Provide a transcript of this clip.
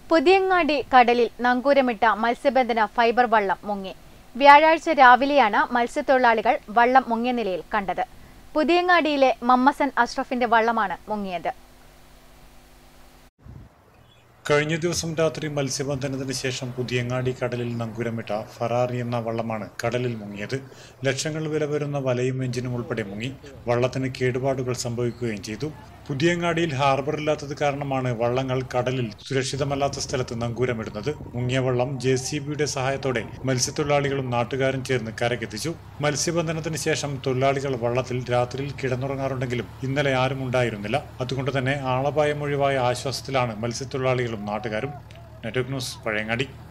പുതിയങ്ങാടി കടലിൽ നങ്കൂരമിട്ട മത്സ്യബന്ധന ഫൈബർ വള്ളം മുങ്ങി വ്യാഴാഴ്ച രാവിലെയാണ് മത്സ്യത്തൊഴിലാളികൾ വള്ളം മുങ്ങിയ നിലയിൽ കണ്ടത് പുതിയങ്ങാടിയിലെ മമ്മസൻ അഷ്റഫിന്റെ വള്ളമാണ് മുങ്ങിയത് കഴിഞ്ഞ ദിവസം രാത്രി മത്സ്യബന്ധനത്തിന് ശേഷം പുതിയങ്ങാടി കടലിൽ നങ്കുരമിട്ട ഫറാറി എന്ന വള്ളമാണ് കടലിൽ മുങ്ങിയത് ലക്ഷങ്ങൾ വില വരുന്ന വലയും എഞ്ചിനും ഉൾപ്പെടെ മുങ്ങി വള്ളത്തിന് കേടുപാടുകൾ സംഭവിക്കുകയും ചെയ്തു പുതിയങ്ങാടിയിൽ ഹാർബറില്ലാത്തത് കാരണമാണ് വള്ളങ്ങൾ കടലിൽ സുരക്ഷിതമല്ലാത്ത സ്ഥലത്ത് നങ്കൂരമിടുന്നത് മുങ്ങിയ വള്ളം ജെ സി ബിയുടെ സഹായത്തോടെ മത്സ്യത്തൊഴിലാളികളും നാട്ടുകാരും ചേർന്ന് കരക്കെത്തിച്ചു മത്സ്യബന്ധനത്തിന് ശേഷം തൊഴിലാളികൾ വള്ളത്തിൽ രാത്രിയിൽ കിടന്നുറങ്ങാറുണ്ടെങ്കിലും ഇന്നലെ ആരും ഉണ്ടായിരുന്നില്ല അതുകൊണ്ട് തന്നെ ആളപായം ഒഴിവായ ആശ്വാസത്തിലാണ് മത്സ്യത്തൊഴിലാളികളും നാട്ടുകാരും നെറ്റ്വർക്ക് ന്യൂസ് പഴയങ്ങാടി